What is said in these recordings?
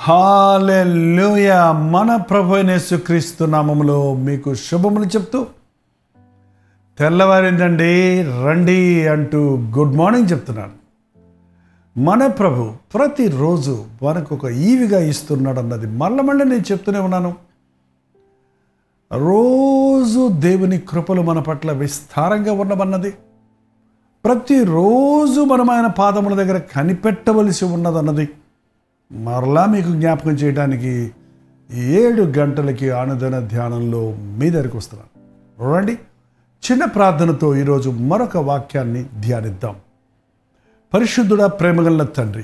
Hallelujah మన ప్రభు అయిన యేసుక్రీస్తు నామములో మీకు శుభములు చెప్తూ తెల్లవారిందండి రండి అంటూ గుడ్ మార్నింగ్ చెప్తున్నాను మన ప్రభు ప్రతిరోజు మనకు ఒక ఈవిగా ఇస్తున్నాడు అన్నది మళ్ళీ మళ్ళీ నేను చెప్తూనే ఉన్నాను రోజు దేవుని కృపలు మన పట్ల విస్తారంగా ఉండమన్నది ప్రతిరోజు మనం ఆయన పాదముల దగ్గర కనిపెట్టవలసి ఉన్నదన్నది మరలా మీకు జ్ఞాపకం చేయడానికి ఏడు గంటలకి ఆనుదన ధ్యానంలో మీ దగ్గరికి వస్తున్నాను రండి చిన్న ప్రార్థనతో ఈరోజు మరొక వాక్యాన్ని ధ్యానిద్దాం పరిశుద్ధుడ ప్రేమగల తండ్రి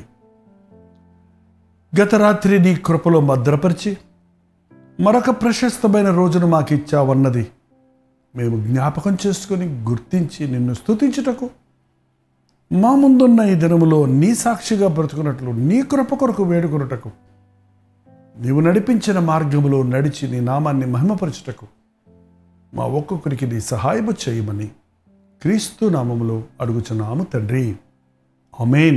గత రాత్రి నీ కృపలో భద్రపరిచి మరొక ప్రశస్తమైన రోజును మాకు ఇచ్చావన్నది మేము జ్ఞాపకం చేసుకుని గుర్తించి నిన్ను స్తుతించుటకు మా ముందున్న ఈ దినములో నీ సాక్షిగా బ్రతుకున్నట్లు నీ కృప కొరకు వేడుకొనుటకు నీవు నడిపించిన మార్గములో నడిచి నీ నామాన్ని మహిమపరచుటకు మా ఒక్కొక్కరికి నీ సహాయము చేయమని క్రీస్తు నామములో అడుగుచున్నాము తండ్రి అమేన్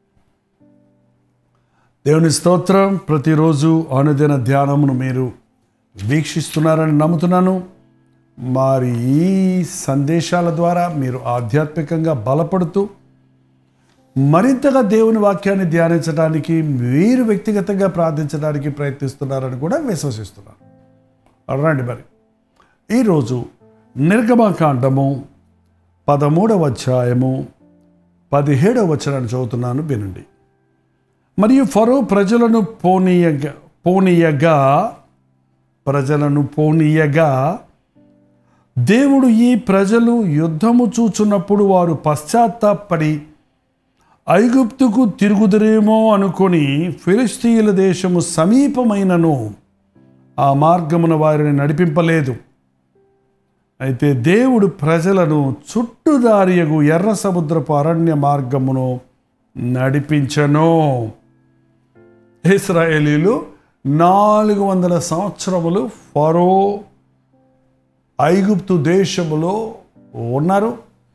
దేవుని స్తోత్రం ప్రతిరోజు అనుదిన ధ్యానమును మీరు వీక్షిస్తున్నారని నమ్ముతున్నాను మరి ఈ సందేశాల ద్వారా మీరు ఆధ్యాత్మికంగా బలపడుతూ మరింతగా దేవుని వాక్యాన్ని ధ్యానించడానికి మీరు వ్యక్తిగతంగా ప్రార్థించడానికి ప్రయత్నిస్తున్నారని కూడా విశ్వసిస్తున్నాను రండి మరి ఈరోజు నిర్గమకాండము పదమూడవ అధ్యాయము పదిహేడవ వచనాన్ని చదువుతున్నాను వినండి మరియు ఫరో ప్రజలను పోనీయగా పోనీయగా ప్రజలను పోనీయగా దేవుడు ఈ ప్రజలు యుద్ధము చూచున్నప్పుడు వారు పశ్చాత్తాపడి ఐగుప్తుకు తిరుగుదురేమో అనుకొని ఫిలిస్తీయుల దేశము సమీపమైనను ఆ మార్గమున వారిని నడిపింపలేదు అయితే దేవుడు ప్రజలను చుట్టుదారియగు ఎర్ర సముద్రపు అరణ్య మార్గమును నడిపించను ఇస్రాయేలీలు నాలుగు వందల సంవత్సరములు ఫరో ఐగుప్తు దేశములో ఉన్నారు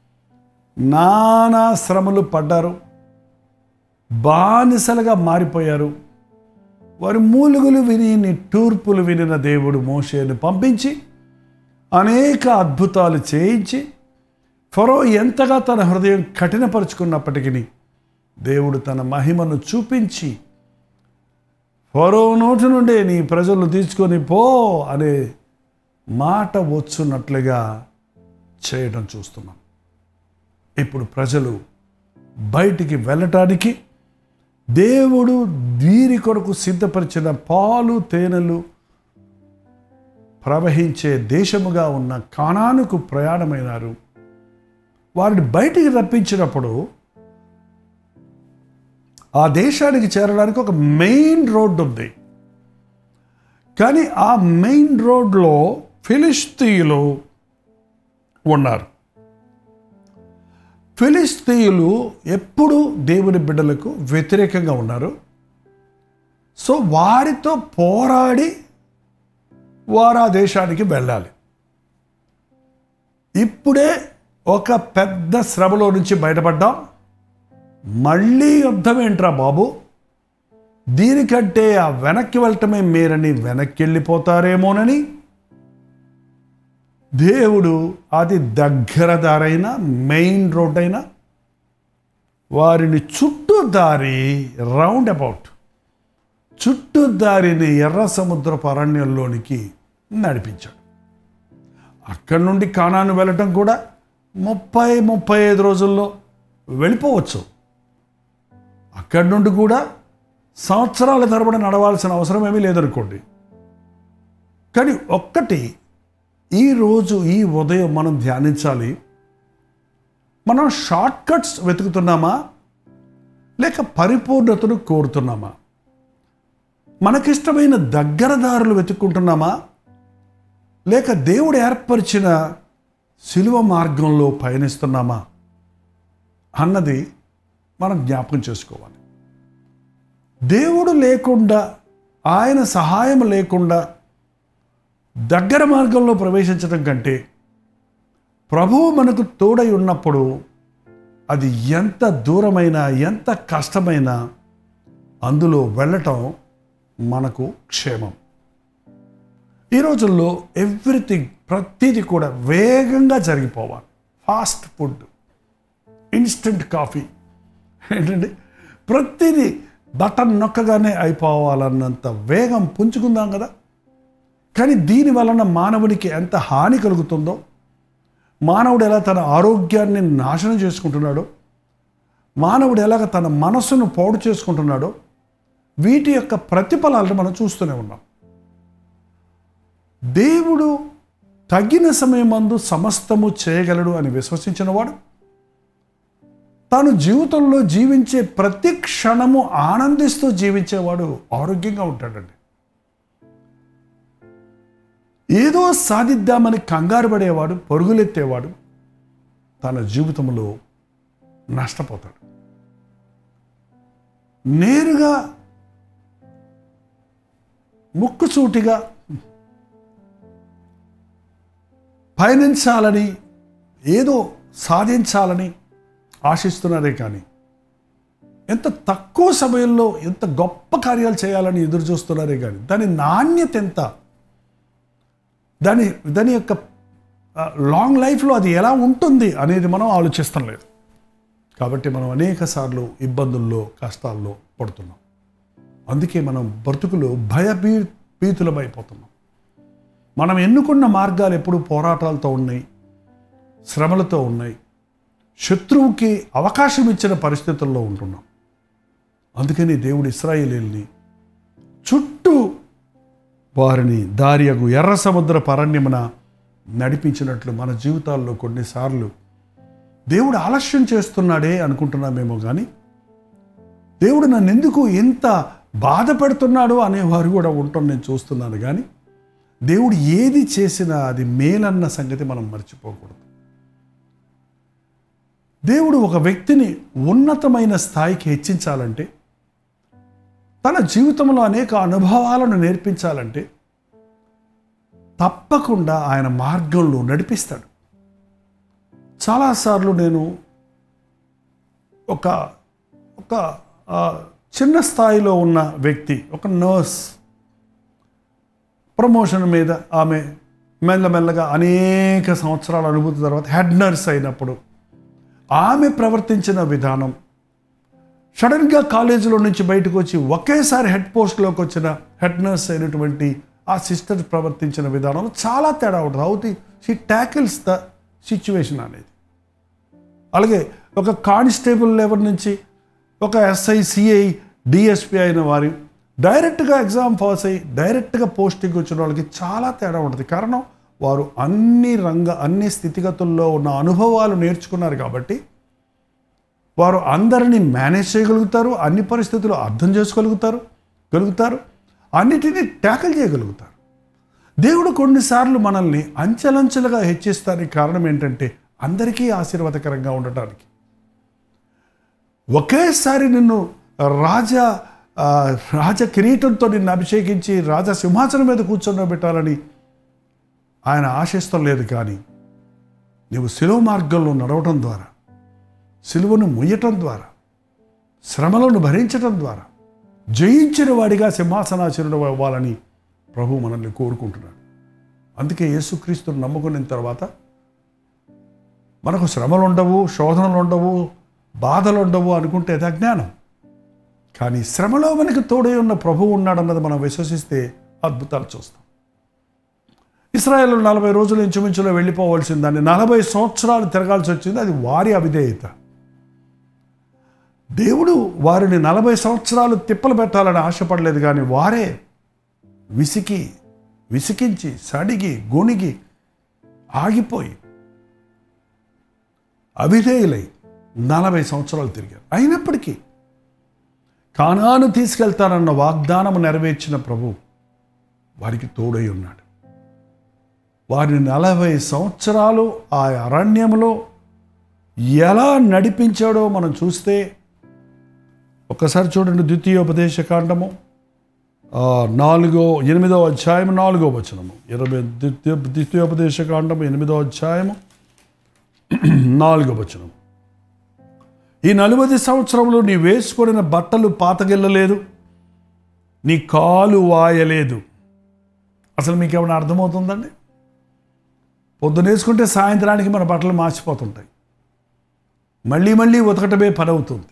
నానా శ్రమలు పడ్డారు బానిసలుగా మారిపోయారు వారి మూలుగులు విని నిట్టూర్పులు వినిన దేవుడు మోషేను పంపించి అనేక అద్భుతాలు చేయించి ఫరో ఎంతగా తన హృదయం కఠినపరుచుకున్నప్పటికీ దేవుడు తన మహిమను చూపించి ఫరో నోటి నుండే నీ ప్రజలను తీసుకొని పో అనే మాట వచ్చున్నట్లుగా చేయడం చూస్తున్నాం ఇప్పుడు ప్రజలు బయటికి వెళ్ళటానికి దేవుడు వీరి కొరకు సిద్ధపరిచిన పాలు తేనెలు ప్రవహించే దేశముగా ఉన్న కానానుకు ప్రయాణమైనారు వారిని బయటికి రప్పించినప్పుడు ఆ దేశానికి చేరడానికి ఒక మెయిన్ రోడ్డు ఉంది కానీ ఆ మెయిన్ రోడ్లో ఫిలిస్తీయులు ఉన్నారు ఫిలిస్తీయులు ఎప్పుడు దేవుని బిడ్డలకు వ్యతిరేకంగా ఉన్నారు సో వారితో పోరాడి వారు ఆ దేశానికి వెళ్ళాలి ఇప్పుడే ఒక పెద్ద శ్రమలో నుంచి బయటపడ్డాం మళ్ళీ యుద్ధం ఏంట్రా బాబు దీనికంటే ఆ వెనక్కి వెళ్ళటమే మేరని వెనక్కి వెళ్ళిపోతారేమోనని దేవుడు అది దగ్గర దారైన మెయిన్ రోడ్ అయినా వారిని చుట్టూ దారి రౌండ్ అబౌట్ చుట్టూ దారిని ఎర్ర సముద్రపు అరణ్యంలోనికి నడిపించాడు అక్కడి నుండి కానాను వెళ్ళటం కూడా ముప్పై ముప్పై ఐదు రోజుల్లో వెళ్ళిపోవచ్చు అక్కడి నుండి కూడా సంవత్సరాల తరబడి నడవాల్సిన అవసరం ఏమీ లేదనుకోండి కానీ ఒక్కటి ఈరోజు ఈ ఉదయం మనం ధ్యానించాలి మనం షార్ట్ కట్స్ వెతుకుతున్నామా లేక పరిపూర్ణతను కోరుతున్నామా మనకిష్టమైన దగ్గర దారులు వెతుక్కుంటున్నామా లేక దేవుడు ఏర్పరిచిన శిలువ మార్గంలో పయనిస్తున్నామా అన్నది మనం జ్ఞాపకం చేసుకోవాలి దేవుడు లేకుండా ఆయన సహాయం లేకుండా దగ్గర మార్గంలో ప్రవేశించడం కంటే ప్రభువు మనకు తోడై ఉన్నప్పుడు అది ఎంత దూరమైనా ఎంత కష్టమైనా అందులో వెళ్ళటం మనకు క్షేమం ఈ రోజుల్లో ఎవ్రీథింగ్ ప్రతిదీ కూడా వేగంగా జరిగిపోవాలి ఫాస్ట్ ఫుడ్ ఇన్స్టెంట్ కాఫీ ఏంటండి ప్రతిదీ బటన్ నొక్కగానే అయిపోవాలన్నంత వేగం పుంజుకుందాం కదా కానీ దీని వలన మానవునికి ఎంత హాని కలుగుతుందో మానవుడు ఎలా తన ఆరోగ్యాన్ని నాశనం చేసుకుంటున్నాడో మానవుడు ఎలాగ తన మనస్సును పాడు చేసుకుంటున్నాడో వీటి యొక్క ప్రతిఫలాలను మనం చూస్తూనే ఉన్నాం దేవుడు తగిన సమయమందు సమస్తము చేయగలడు అని విశ్వసించినవాడు తాను జీవితంలో జీవించే ప్రతి క్షణము ఆనందిస్తూ జీవించేవాడు ఆరోగ్యంగా ఉంటాడండి ఏదో సాధిద్దామని కంగారు పడేవాడు పరుగులెత్తేవాడు తన జీవితంలో నష్టపోతాడు నేరుగా ముక్కుసూటిగా పయనించాలని ఏదో సాధించాలని ఆశిస్తున్నారే కానీ ఎంత తక్కువ సమయంలో ఎంత గొప్ప కార్యాలు చేయాలని ఎదురు చూస్తున్నారే కానీ దాని నాణ్యత ఎంత దాని దాని యొక్క లాంగ్ లైఫ్లో అది ఎలా ఉంటుంది అనేది మనం ఆలోచిస్తాం లేదు కాబట్టి మనం అనేక సార్లు ఇబ్బందుల్లో కష్టాల్లో పడుతున్నాం అందుకే మనం బ్రతుకులు భయభీ భీతులమైపోతున్నాం మనం ఎన్నుకున్న మార్గాలు ఎప్పుడు పోరాటాలతో ఉన్నాయి శ్రమలతో ఉన్నాయి శత్రువుకి అవకాశం ఇచ్చిన పరిస్థితుల్లో ఉంటున్నాం అందుకని దేవుడు ఇస్రాయేలీల్ని చుట్టూ వారిని దారియగు ఎర్ర సముద్ర పరణ్యమున నడిపించినట్లు మన జీవితాల్లో కొన్నిసార్లు దేవుడు ఆలస్యం చేస్తున్నాడే అనుకుంటున్నామేమో కానీ దేవుడు నన్ను ఎందుకు ఎంత బాధ పెడుతున్నాడు అనేవారు కూడా ఉండటం నేను చూస్తున్నాను కానీ దేవుడు ఏది చేసినా అది మేలన్న సంగతి మనం మర్చిపోకూడదు దేవుడు ఒక వ్యక్తిని ఉన్నతమైన స్థాయికి హెచ్చించాలంటే తన జీవితంలో అనేక అనుభవాలను నేర్పించాలంటే తప్పకుండా ఆయన మార్గంలో నడిపిస్తాడు చాలాసార్లు నేను ఒక ఒక ఆ, చిన్న స్థాయిలో ఉన్న వ్యక్తి ఒక నర్స్ ప్రమోషన్ మీద ఆమె మెల్లమెల్లగా అనేక సంవత్సరాల అనుభూతి తర్వాత హెడ్ నర్స్ అయినప్పుడు ఆమె ప్రవర్తించిన విధానం సడన్గా కాలేజీలో నుంచి బయటకు వచ్చి ఒకేసారి హెడ్ పోస్ట్లోకి వచ్చిన హెడ్ నర్స్ అయినటువంటి ఆ సిస్టర్ ప్రవర్తించిన విధానం చాలా తేడా ఉంటుంది how the she tackles the situation అనేది అలాగే ఒక కానిస్టేబుల్ లెవెల్ నుంచి ఒక ఎస్ఐ సిఐ డిఎస్పి అయిన వారి డైరెక్ట్గా ఎగ్జామ్ పాస్ అయ్యి డైరెక్ట్గా పోస్టింగ్ వచ్చిన వాళ్ళకి చాలా తేడా ఉంటుంది కారణం వారు అన్ని రంగ అన్ని స్థితిగతుల్లో ఉన్న అనుభవాలు నేర్చుకున్నారు కాబట్టి వారు అందరినీ మేనేజ్ చేయగలుగుతారు అన్ని పరిస్థితులు అర్థం చేసుకోగలుగుతారు గలుగుతారు అన్నిటినీ ట్యాకిల్ చేయగలుగుతారు దేవుడు కొన్నిసార్లు మనల్ని అంచెలంచెలుగా హెచ్చిస్తానికి కారణం ఏంటంటే అందరికీ ఆశీర్వాదకరంగా ఉండటానికి ఒకేసారి నిన్ను రాజా ఆ, రాజ కిరీటంతో నిన్ను అభిషేకించి రాజా సింహాసనం మీద కూర్చోబెట్టాలని ఆయన ఆశిస్తం లేదు కానీ నీవు శిలువ మార్గంలో నడవటం ద్వారా సిలువను ముయ్యటం ద్వారా శ్రమలను భరించటం ద్వారా జయించిన వాడిగా సింహాసనాచరుడు అవ్వాలని ప్రభు మనల్ని కోరుకుంటున్నాడు అందుకే యేసుక్రీస్తుని నమ్ముకున్న తర్వాత మనకు శ్రమలు ఉండవు శోధనలు ఉండవు బాధలు ఉండవు అనుకుంటే అది అజ్ఞానం కానీ శ్రమలో మనకు తోడై ఉన్న ప్రభువు ఉన్నాడన్నది మనం విశ్వసిస్తే అద్భుతాలు చూస్తాం ఇస్రాయేల్ నలభై రోజులు ఇంచుమించులో వెళ్ళిపోవలసింది దాన్ని నలభై సంవత్సరాలు తిరగాల్సి వచ్చింది అది వారి అవిధేయత దేవుడు వారిని నలభై సంవత్సరాలు తిప్పలు పెట్టాలని ఆశపడలేదు కానీ వారే విసికి విసికించి సడిగి గొణిగి ఆగిపోయి అవిధేయులై నలభై సంవత్సరాలు తిరిగారు అయినప్పటికీ కానాను తీసుకెళ్తానన్న వాగ్దానము నెరవేర్చిన ప్రభు వారికి తోడై ఉన్నాడు వారిని నలభై సంవత్సరాలు ఆ అరణ్యంలో ఎలా నడిపించాడో మనం చూస్తే ఒక్కసారి చూడండి ద్వితీయోపదేశ కాండము ఆ, నాలుగో ఎనిమిదో అధ్యాయం నాలుగో వచనము ఇరవై ద్వితీయ ద్వితీయోపదేశ కాండము ఎనిమిదో అధ్యాయము నాలుగో వచనం ఈ నలభై సంవత్సరంలో నీ వేసుకొనిన బట్టలు పాతగిల్లలేదు నీ కాలు వాయలేదు అసలు మీకు ఏమైనా అర్థమవుతుందండి పొద్దున వేసుకుంటే సాయంత్రానికి మన బట్టలు మార్చిపోతుంటాయి మళ్ళీ మళ్ళీ ఉతకటమే పని అవుతుంది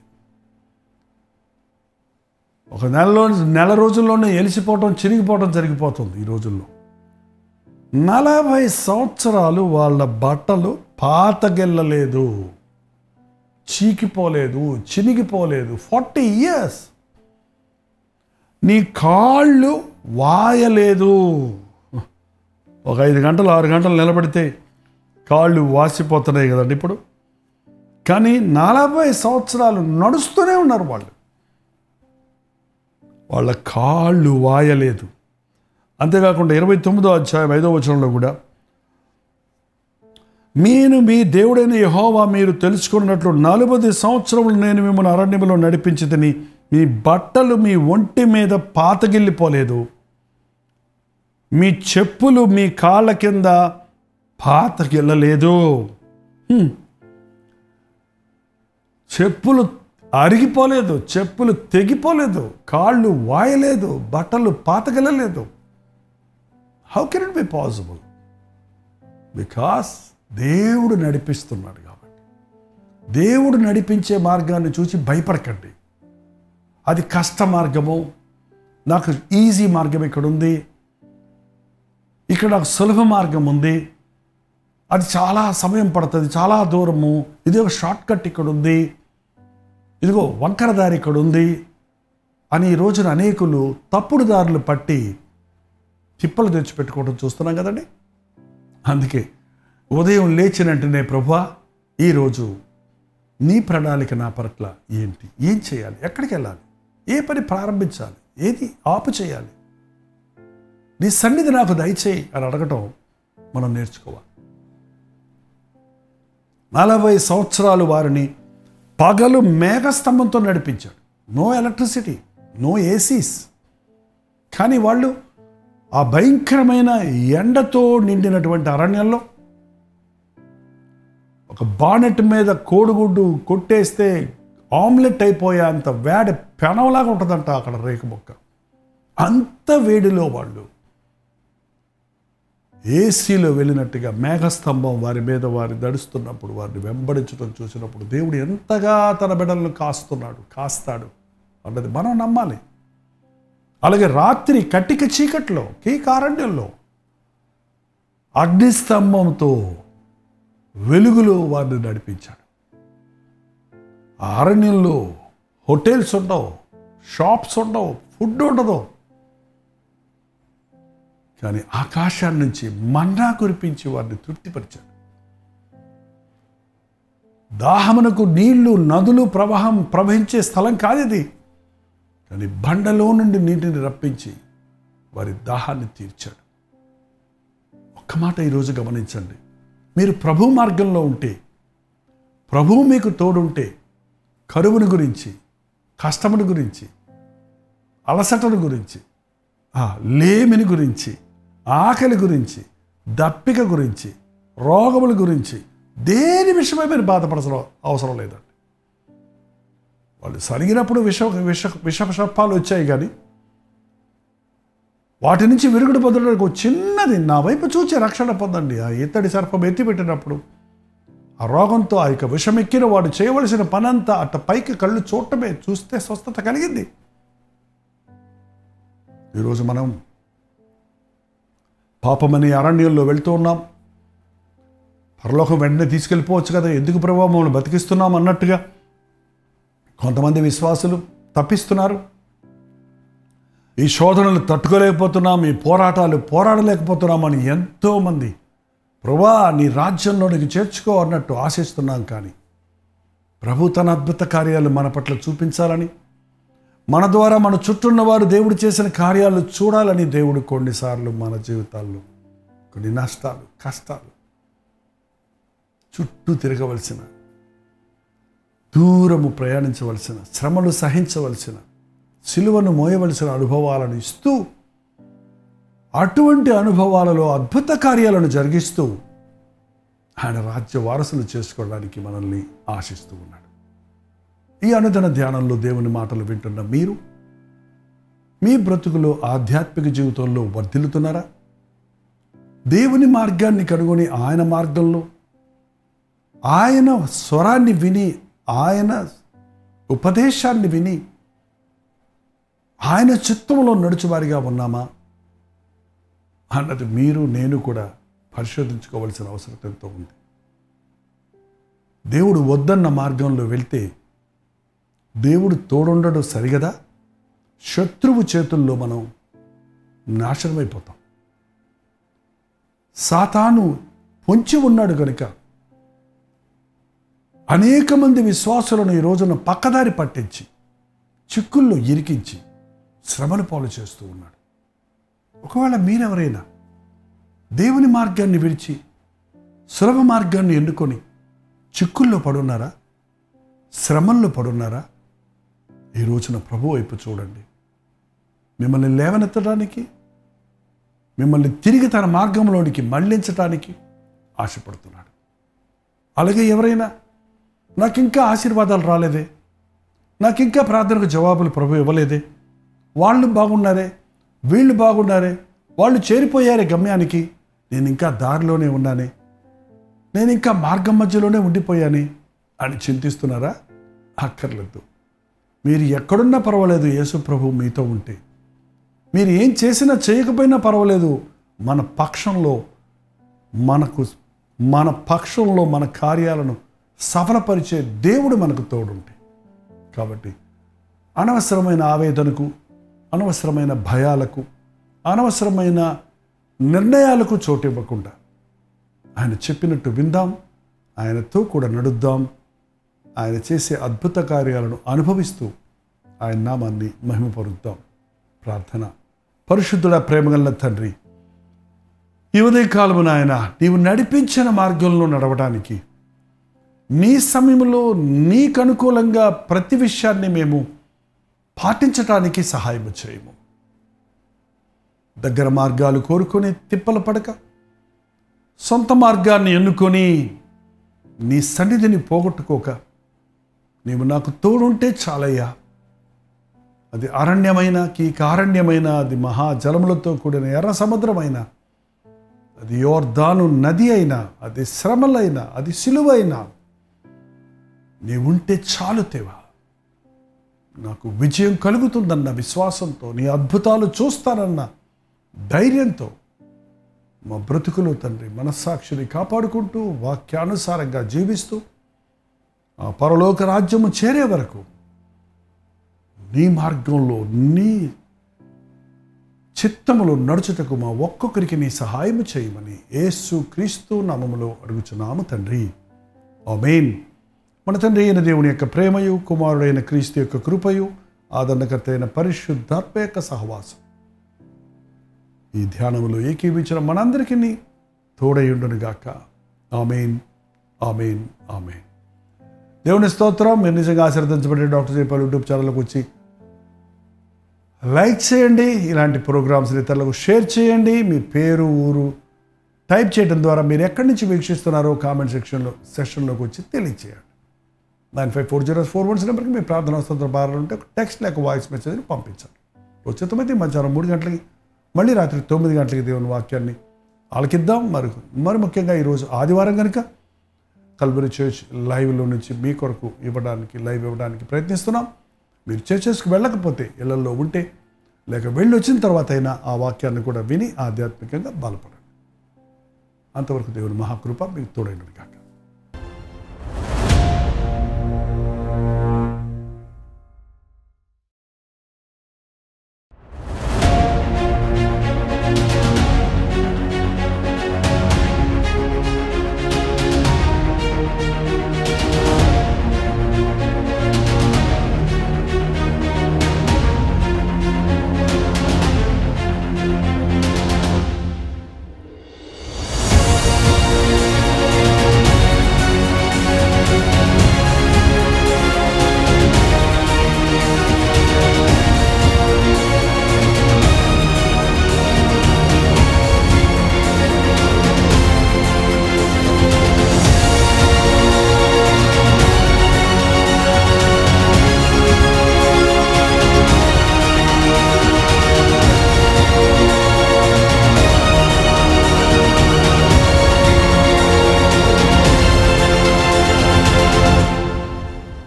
ఒక నెలలో నెల రోజుల్లోనే ఎలిసిపోవటం చిరిగిపోవటం జరిగిపోతుంది ఈ రోజుల్లో నలభై సంవత్సరాలు వాళ్ళ బట్టలు పాతగెల్లలేదు చీకిపోలేదు చినిగిపోలేదు ఫార్టీ ఇయర్స్ నీ కాళ్ళు వాయలేదు ఒక ఐదు గంటలు ఆరు గంటలు నిలబడితే కాళ్ళు వాసిపోతున్నాయి కదండి ఇప్పుడు కానీ నలభై సంవత్సరాలు నడుస్తూనే ఉన్నారు వాళ్ళు వాళ్ళ కాళ్ళు వాయలేదు అంతేకాకుండా ఇరవై తొమ్మిదో అధ్యాయం ఐదో వచనంలో కూడా నేను మీ దేవుడైన యహోవా మీరు తెలుసుకున్నట్లు నలభై సంవత్సరములు నేను మిమ్మల్ని అరణ్యములో నడిపించి తిని మీ బట్టలు మీ ఒంటి మీద పాతగిల్లిపోలేదు మీ చెప్పులు మీ కాళ్ళ కింద పాతగిల్లలేదు హ్మ్. చెప్పులు అరిగిపోలేదు చెప్పులు తెగిపోలేదు కాళ్ళు వాయలేదు బట్టలు పాతగలలేదు how can it be possible because దేవుడు నడిపిస్తున్నాడు కాబట్టి దేవుడు నడిపించే మార్గాన్ని చూసి భయపడకండి అది కష్ట మార్గము నాకు ఈజీ మార్గం ఇక్కడ ఉంది ఇక్కడ నాకు సులభ మార్గం ఉంది అది చాలా సమయం పడుతుంది చాలా దూరము ఇది ఒక షార్ట్ కట్ ఇక్కడ ఉంది ఇదిగో వంకర దారి ఇక్కడ ఉంది అని ఈ రోజున అనేకులు తప్పుడు దారులు పట్టి తిప్పలు తెచ్చిపెట్టుకోవడం చూస్తున్నాం కదండి అందుకే ఉదయం లేచిన వెంటనే ప్రభా ఈరోజు నీ ప్రణాళిక నా పట్ల ఏంటి ఏం చేయాలి ఎక్కడికి వెళ్ళాలి ఏ పని ప్రారంభించాలి ఏది ఆపు చేయాలి నీ సన్నిధి నాకు దయచేయి అని అడగటం మనం నేర్చుకోవాలి నలభై సంవత్సరాలు వారిని పగలు మేఘస్తంభంతో నడిపించాడు నో ఎలక్ట్రిసిటీ నో ఏసీస్ కానీ వాళ్ళు ఆ భయంకరమైన ఎండతో నిండినటువంటి అరణ్యంలో ఒక బానెట్ మీద కోడిగుడ్డు కొట్టేస్తే ఆమ్లెట్ అయిపోయే అంత వేడి పెనంలాగా ఉంటుందంట అక్కడ రేకు మొక్క అంత వేడిలో వాళ్ళు ఏసీలో వెళ్ళినట్టుగా మేఘస్తంభం వారి మీద వారి దడుస్తున్నప్పుడు వారిని వెంబడించడం చూసినప్పుడు దేవుడు ఎంతగా తన బిడ్డలను కాస్తున్నాడు కాస్తాడు అన్నది మనం నమ్మాలి అలాగే రాత్రి కట్టిక చీకట్లో కీ కారణ్యంలో అగ్నిస్తంభంతో వెలుగులో వారిని నడిపించాడు ఆ అరణ్యంలో హోటల్స్ ఉండవు షాప్స్ ఉండవు ఫుడ్ ఉండదు కానీ ఆకాశాన్ని నుంచి మన్నా కురిపించి వారిని తృప్తిపరిచాడు దాహమునకు నీళ్లు నదులు ప్రవాహం ప్రవహించే స్థలం కాదు ఇది కానీ బండలో నుండి నీటిని రప్పించి వారి దాహాన్ని తీర్చాడు ఒక్క మాట ఈరోజు గమనించండి మీరు ప్రభు మార్గంలో ఉంటే ప్రభువు మీకు తోడుంటే కరువుని గురించి కష్టముని గురించి అలసటను గురించి ఆ, లేమిని గురించి ఆకలి గురించి దప్పిక గురించి రోగముల గురించి దేని విషయమై మీరు బాధపడాల్సిన అవసరం లేదండి వాళ్ళు సరిగినప్పుడు విష విష విష సర్పాలు వచ్చాయి కానీ వాటి నుంచి విరుగుడు పొందడానికి ఒక చిన్నది నా వైపు చూచి రక్షణ పొందండి ఆ ఇత్తడి సర్పం ఎత్తిపెట్టినప్పుడు ఆ రోగంతో ఆ యొక్క విషమెక్కిన వాడు చేయవలసిన పనంతా అట్ట పైకి కళ్ళు చూడటమే చూస్తే స్వస్థత కలిగింది ఈరోజు మనం పాపమని అరణ్యంలో వెళ్తూ ఉన్నాం పరలోకం వెంటనే తీసుకెళ్ళిపోవచ్చు కదా ఎందుకు ప్రభావ మమ్మల్ని బతికిస్తున్నాం అన్నట్టుగా కొంతమంది విశ్వాసులు తప్పిస్తున్నారు ఈ శోధనలు తట్టుకోలేకపోతున్నాం ఈ పోరాటాలు పోరాడలేకపోతున్నామని ఎంతోమంది ప్రభా నీ రాజ్యంలోనికి చేర్చుకో అన్నట్టు ఆశిస్తున్నాం కానీ ప్రభు తన అద్భుత కార్యాలు మన పట్ల చూపించాలని మన ద్వారా మన చుట్టూన్న వారు దేవుడు చేసిన కార్యాలు చూడాలని దేవుడు కొన్నిసార్లు మన జీవితాల్లో కొన్ని నష్టాలు కష్టాలు చుట్టూ తిరగవలసిన దూరము ప్రయాణించవలసిన శ్రమలు సహించవలసిన సిలువను మోయవలసిన అనుభవాలను ఇస్తూ అటువంటి అనుభవాలలో అద్భుత కార్యాలను జరిగిస్తూ ఆయన రాజ్య వారసులు చేసుకోవడానికి మనల్ని ఆశిస్తూ ఉన్నాడు ఈ అనుదిన ధ్యానంలో దేవుని మాటలు వింటున్న మీరు మీ బ్రతుకులో ఆధ్యాత్మిక జీవితంలో వర్ధిల్లుతున్నారా దేవుని మార్గాన్ని కనుగొని ఆయన మార్గంలో ఆయన స్వరాన్ని విని ఆయన ఉపదేశాన్ని విని ఆయన చిత్తంలో నడుచువారిగా ఉన్నామా అన్నది మీరు నేను కూడా పరిశోధించుకోవాల్సిన అవసరం ఎంతో ఉంది దేవుడు వద్దన్న మార్గంలో వెళ్తే దేవుడు తోడుండడు సరిగదా శత్రువు చేతుల్లో మనం నాశనమైపోతాం సాతాను పొంచి ఉన్నాడు కనుక అనేక మంది విశ్వాసులను ఈ రోజున పక్కదారి పట్టించి చిక్కుల్లో ఇరికించి శ్రమను పాలు చేస్తూ ఉన్నాడు ఒకవేళ మీరెవరైనా దేవుని మార్గాన్ని విడిచి సులభ మార్గాన్ని ఎన్నుకొని చిక్కుల్లో పడున్నారా శ్రమల్లో పడున్నారా ఈ రోజున ప్రభు వైపు చూడండి మిమ్మల్ని లేవనెత్తడానికి మిమ్మల్ని తిరిగి తన మార్గంలోనికి మళ్లించటానికి ఆశపడుతున్నాడు అలాగే ఎవరైనా నాకు ఇంకా ఆశీర్వాదాలు రాలేదే నాకు ఇంకా ప్రార్థనకు జవాబులు ప్రభు ఇవ్వలేదే వాళ్ళు బాగున్నారే వీళ్ళు బాగున్నారే వాళ్ళు చేరిపోయారే గమ్యానికి నేను ఇంకా దారిలోనే ఉన్నానే నేను ఇంకా మార్గం మధ్యలోనే ఉండిపోయానే అని చింతిస్తున్నారా అక్కర్లేదు మీరు ఎక్కడున్నా పర్వాలేదు యేసు ప్రభు మీతో ఉంటే మీరు ఏం చేసినా చేయకపోయినా పర్వాలేదు మన పక్షంలో మనకు మన పక్షంలో మన కార్యాలను సఫలపరిచే దేవుడు మనకు తోడుంటే కాబట్టి అనవసరమైన ఆవేదనకు అనవసరమైన భయాలకు అనవసరమైన నిర్ణయాలకు చోటు ఇవ్వకుండా ఆయన చెప్పినట్టు విందాం ఆయనతో కూడా నడుద్దాం ఆయన చేసే అద్భుత కార్యాలను అనుభవిస్తూ ఆయన నామాన్ని మహిమపరుద్దాం ప్రార్థన పరిశుద్ధుడ ప్రేమగల తండ్రి ఈ ఉదయకాలము నాయన నీవు నడిపించిన మార్గంలో నడవడానికి నీ సమయంలో నీకు అనుకూలంగా ప్రతి విషయాన్ని మేము పాటించటానికి సహాయం చేయము దగ్గర మార్గాలు కోరుకొని తిప్పల పడక సొంత మార్గాన్ని ఎన్నుకొని నీ సన్నిధిని పోగొట్టుకోక నీవు నాకు తోడుంటే చాలయ్యా అది అరణ్యమైన కీకారణ్యమైన అది మహాజలములతో కూడిన ఎర్ర సముద్రమైన అది యోర్ధాను నది అయినా అది శ్రమలైనా అది సిలువైనా నీవుంటే చాలు తేవా నాకు విజయం కలుగుతుందన్న విశ్వాసంతో నీ అద్భుతాలు చూస్తానన్న ధైర్యంతో మా బ్రతుకులు తండ్రి మనస్సాక్షిని కాపాడుకుంటూ వాక్యానుసారంగా జీవిస్తూ ఆ పరలోక రాజ్యము చేరే వరకు నీ మార్గంలో నీ చిత్తములో నడుచుటకు మా ఒక్కొక్కరికి నీ సహాయం చేయమని యేసు క్రీస్తు నామములో అడుగుచున్నాము తండ్రి ఆమేన్ మన తండ్రి అయిన దేవుని యొక్క ప్రేమయు కుమారుడైన క్రీస్తు యొక్క కృపయు ఆదరణకర్త అయిన పరిశుద్ధాత్మ యొక్క సహవాసం ఈ ధ్యానములో ఏకీవించిన మనందరికీ తోడయుండునుగాక ఆమెన్ ఆమెన్ ఆమెన్ దేవుని స్తోత్రం మీరు నిజంగా ఆశీర్వదించబడే డాక్టర్ జయపాల్ యూట్యూబ్ ఛానల్కి వచ్చి లైక్ చేయండి ఇలాంటి ప్రోగ్రామ్స్ ఇతరులకు షేర్ చేయండి మీ పేరు ఊరు టైప్ చేయడం ద్వారా మీరు ఎక్కడి నుంచి వీక్షిస్తున్నారో కామెంట్ సెక్షన్లో సెక్షన్లోకి వచ్చి తెలియచేయండి nine five four zero four ones నెంబర్కి మీ ప్రార్థన వస్తున్న బాధలు ఉంటే ఒక టెక్స్ట్ లేక వాయిస్ మెసేజ్ని పంపించండి ఉచితమైతే మధ్యాహ్నం మూడు గంటలకి మళ్ళీ రాత్రి తొమ్మిది గంటలకి దేవుని వాక్యాన్ని ఆలకిద్దాం మరి మరి ముఖ్యంగా ఈరోజు ఆదివారం కనుక కల్బరి చర్చ్ లైవ్లో నుంచి మీ కొరకు ఇవ్వడానికి లైవ్ ఇవ్వడానికి ప్రయత్నిస్తున్నాం మీరు చర్చెస్కి వెళ్ళకపోతే ఇళ్లలో ఉంటే లేక వెళ్ళి వచ్చిన తర్వాత అయినా ఆ వాక్యాన్ని కూడా విని ఆధ్యాత్మికంగా బలపడండి అంతవరకు దేవుని మహాకృప మీకు తోడైనది కాక